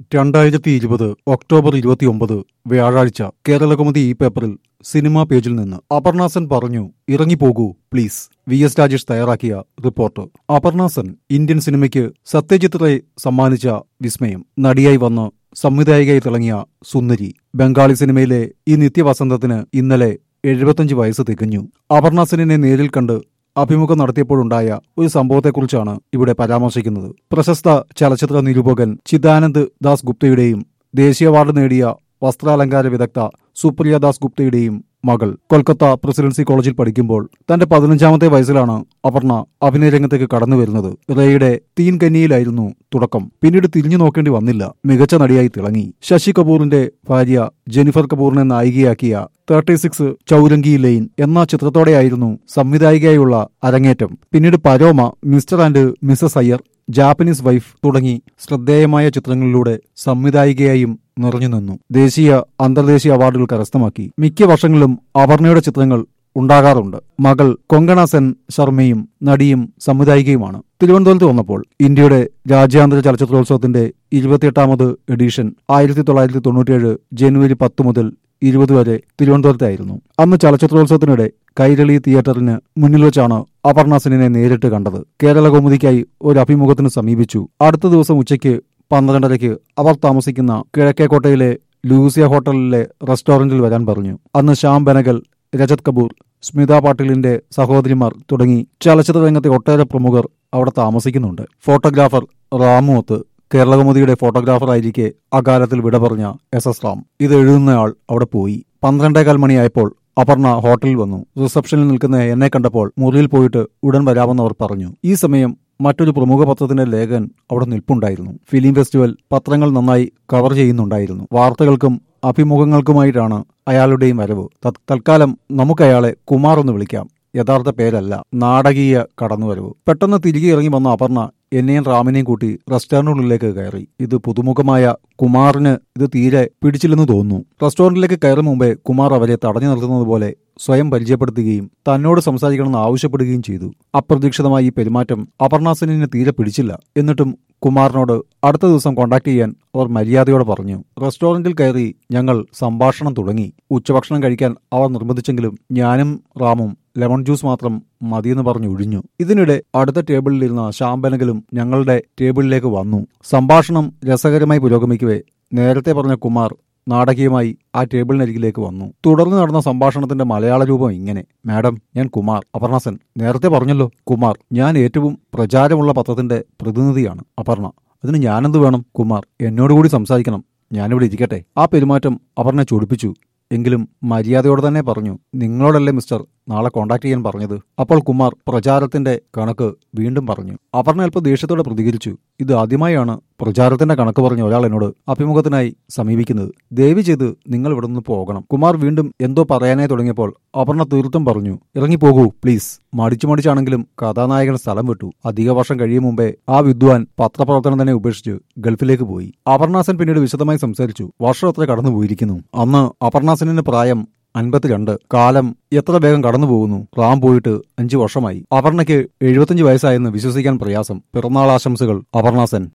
രണ്ടായിരത്തി ഇരുപത് ഒക്ടോബർ ഇരുപത്തിയൊമ്പത് വ്യാഴാഴ്ച കേരളകൗമുദി ഈ പേപ്പറിൽ സിനിമാ പേജിൽ നിന്ന് അപർണാസൻ പറഞ്ഞു ഇറങ്ങിപ്പോകൂ പ്ലീസ് വി എസ് രാജേഷ് തയ്യാറാക്കിയ റിപ്പോർട്ട് അപർണാസൻ ഇന്ത്യൻ സിനിമയ്ക്ക് സത്യജിത് റേ സമ്മാനിച്ച വിസ്മയം നടിയായി വന്ന് സംവിധായികയായി തിളങ്ങിയ സുന്ദരി ബംഗാളി സിനിമയിലെ ഈ നിത്യവസന്തത്തിന് ഇന്നലെ എഴുപത്തഞ്ച് വയസ്സ് തികഞ്ഞു അപർണാസനെ നേരിൽ കണ്ട് അഭിമുഖം നടത്തിയപ്പോഴുണ്ടായ ഒരു സംഭവത്തെക്കുറിച്ചാണ് ഇവിടെ പരാമർശിക്കുന്നത് പ്രശസ്ത ചലച്ചിത്ര നിരൂപകൻ ചിദാനന്ദ് ദാസ് ഗുപ്തയുടെയും ദേശീയ അവാർഡ് നേടിയ വസ്ത്രാലങ്കാര വിദഗ്ധ സുപ്രിയ ദാസ് ഗുപ്തയുടെയും മകൾ കൊൽക്കത്ത പ്രസിഡൻസി കോളേജിൽ പഠിക്കുമ്പോൾ തന്റെ പതിനഞ്ചാമത്തെ വയസ്സിലാണ് അപർണ അഭിനയ രംഗത്തേക്ക് കടന്നു വരുന്നത് റേയുടെ തീൻ കന്നിയിലായിരുന്നു തുടക്കം പിന്നീട് തിരിഞ്ഞു നോക്കേണ്ടി വന്നില്ല മികച്ച നടിയായി തിളങ്ങി ശശി കപൂറിന്റെ ഭാര്യ ജെനിഫർ കപൂറിനെ നായികയാക്കിയ തേർട്ടി സിക്സ് ചൌരംഗി ലൈൻ എന്ന ചിത്രത്തോടെയായിരുന്നു സംവിധായികയായുള്ള അരങ്ങേറ്റം പിന്നീട് Paroma Mister and Missus Iyer Japanese wife തുടങ്ങി ശ്രദ്ധേയമായ ചിത്രങ്ങളിലൂടെ സംവിധായികയായും നിറഞ്ഞു നിന്നു ദേശീയ അന്തർദേശീയ അവാർഡുകൾ കരസ്ഥമാക്കി മിക്ക വർഷങ്ങളിലും അപർണയുടെ ചിത്രങ്ങൾ ഉണ്ടാകാറുണ്ട് മകൾ കൊങ്കണ സെൻ ശർമ്മയും നടിയും സംവിധായികയുമാണ് തിരുവനന്തപുരത്ത് വന്നപ്പോൾ ഇന്ത്യയുടെ രാജ്യാന്തര ചലച്ചിത്രോത്സവത്തിന്റെ ഇരുപത്തിയെട്ടാമത് എഡിഷൻ ആയിരത്തി തൊള്ളായിരത്തി തൊണ്ണൂറ്റിയേഴ് ജനുവരി പത്ത് മുതൽ ഇരുപത് വരെ തിരുവനന്തപുരത്തായിരുന്നു അന്ന് ചലച്ചിത്രോത്സവത്തിനിടെ കൈരളി തിയേറ്ററിന് മുന്നിൽ വെച്ചാണ് അപർണ സെന്നിനെ നേരിട്ട് കണ്ടത് കേരള കൗമുദിക്കായി ഒരു അഭിമുഖത്തിന് സമീപിച്ചു അടുത്ത ദിവസം ഉച്ചയ്ക്ക് പന്ത്രണ്ടരയ്ക്ക് അവർ താമസിക്കുന്ന കിഴക്കേക്കോട്ടയിലെ ലൂസിയ ഹോട്ടലിലെ റെസ്റ്റോറന്റിൽ വരാൻ പറഞ്ഞു അന്ന് ശ്യാം ബനഗൽ രജത് കപൂർ സ്മിത പാട്ടീലിന്റെ സഹോദരിമാർ തുടങ്ങി ചലച്ചിത്ര രംഗത്തെ ഒട്ടേറെ പ്രമുഖർ അവിടെ താമസിക്കുന്നുണ്ട് ഫോട്ടോഗ്രാഫർ റാമുവത്ത് കേരളകൗമുദിയുടെ ഫോട്ടോഗ്രാഫറായിരിക്കെ അകാലത്തിൽ വിട പറഞ്ഞ എസ് എസ് റാം ഇത് എഴുതുന്നയാൾ അവിടെ പോയി പന്ത്രണ്ടേകാൽ മണിയായപ്പോൾ അപർണ ഹോട്ടലിൽ വന്നു റിസപ്ഷനിൽ നിൽക്കുന്ന എന്നെ കണ്ടപ്പോൾ മുറിയിൽ പോയിട്ട് ഉടൻ വരാമെന്ന് അവർ പറഞ്ഞു ഈ സമയം മറ്റൊരു പ്രമുഖ പത്രത്തിന്റെ ലേഖകൻ അവിടെ നിൽപ്പുണ്ടായിരുന്നു ഫിലിം ഫെസ്റ്റിവൽ പത്രങ്ങൾ നന്നായി കവർ ചെയ്യുന്നുണ്ടായിരുന്നു വാർത്തകൾക്കും അഭിമുഖങ്ങൾക്കുമായിട്ടാണ് അയാളുടെയും വരവ് തത്- തൽക്കാലം നമുക്ക് അയാളെ കുമാർ എന്ന് വിളിക്കാം യഥാർത്ഥ പേരല്ല നാടകീയ കടന്നുവരവ് പെട്ടെന്ന് തിരികെ ഇറങ്ങി വന്ന അപർണ എന്നെയും റാമിനെയും കൂട്ടി റെസ്റ്റോറന്റിനുള്ളിലേക്ക് കയറി ഇത് പുതുമുഖമായ കുമാറിന് ഇത് തീരെ പിടിച്ചില്ലെന്ന് തോന്നുന്നു റെസ്റ്റോറന്റിലേക്ക് കയറും മുമ്പേ കുമാർ അവരെ തടഞ്ഞു നിർത്തുന്നത് പോലെ സ്വയം പരിചയപ്പെടുത്തുകയും തന്നോട് സംസാരിക്കണമെന്ന് ആവശ്യപ്പെടുകയും ചെയ്തു അപ്രതീക്ഷിതമായി ഈ പെരുമാറ്റം അപർണാസനിന് തീരെ പിടിച്ചില്ല എന്നിട്ടും കുമാറിനോട് അടുത്ത ദിവസം കോണ്ടാക്ട് ചെയ്യാൻ അവർ മര്യാദയോടെ പറഞ്ഞു റെസ്റ്റോറന്റിൽ കയറി ഞങ്ങൾ സംഭാഷണം തുടങ്ങി ഉച്ചഭക്ഷണം കഴിക്കാൻ അവർ നിർബന്ധിച്ചെങ്കിലും ഞാനും റാമും ലെമൺ ജ്യൂസ് മാത്രം മതിയെന്ന് പറഞ്ഞു ഒഴിഞ്ഞു ഇതിനിടെ അടുത്ത ടേബിളിലിരുന്ന ശാമ്പനകലും ഞങ്ങളുടെ ടേബിളിലേക്ക് വന്നു സംഭാഷണം രസകരമായി പുരോഗമിക്കവേ നേരത്തെ പറഞ്ഞ കുമാർ നാടകീയമായി ആ ടേബിളിനരികിലേക്ക് വന്നു തുടർന്ന് നടന്ന സംഭാഷണത്തിന്റെ മലയാള രൂപം ഇങ്ങനെ മാഡം ഞാൻ കുമാർ അപർണസൻ നേരത്തെ പറഞ്ഞല്ലോ കുമാർ ഞാൻ ഏറ്റവും പ്രചാരമുള്ള പത്രത്തിന്റെ പ്രതിനിധിയാണ് അപർണ അതിന് ഞാനെന്ത് വേണം കുമാർ എന്നോടുകൂടി സംസാരിക്കണം ഞാനിവിടെ ഇരിക്കട്ടെ ആ പെരുമാറ്റം അപർണ ചൊടിപ്പിച്ചു എങ്കിലും മര്യാദയോടെ തന്നെ പറഞ്ഞു നിങ്ങളോടല്ലേ മിസ്റ്റർ നാളെ കോണ്ടാക്ട് ചെയ്യാൻ പറഞ്ഞത് അപ്പോൾ കുമാർ പ്രചാരത്തിന്റെ കണക്ക് വീണ്ടും പറഞ്ഞു അപർണ അല്പം ദേഷ്യത്തോടെ പ്രതികരിച്ചു ഇത് ആദ്യമായാണ് പ്രചാരത്തിന്റെ കണക്ക് പറഞ്ഞ ഒരാൾ എന്നോട് അഭിമുഖത്തിനായി സമീപിക്കുന്നത് ദയവ് ചെയ്ത് നിങ്ങൾ ഇവിടെ നിന്ന് പോകണം കുമാർ വീണ്ടും എന്തോ പറയാനായി തുടങ്ങിയപ്പോൾ അപർണ തീർത്തും പറഞ്ഞു ഇറങ്ങിപ്പോകൂ പ്ലീസ് മടിച്ചു മടിച്ചാണെങ്കിലും കഥാനായകൻ സ്ഥലം വിട്ടു അധിക വർഷം കഴിയും മുമ്പേ ആ വിദ്വാൻ പത്രപ്രവർത്തനം തന്നെ ഉപേക്ഷിച്ച് ഗൾഫിലേക്ക് പോയി അപർണാസൻ പിന്നീട് വിശദമായി സംസാരിച്ചു വർഷം എത്ര കടന്നു പോയിരിക്കുന്നു അന്ന് അപർണാസനിന് പ്രായം അൻപത്തിരണ്ട് കാലം എത്ര വേഗം കടന്നു പോകുന്നു റാം പോയിട്ട് അഞ്ചു വർഷമായി അപർണയ്ക്ക് എഴുപത്തിയഞ്ച് വയസ്സായെന്ന് വിശ്വസിക്കാൻ പ്രയാസം പിറന്നാൾ ആശംസകൾ അപർണാസൻ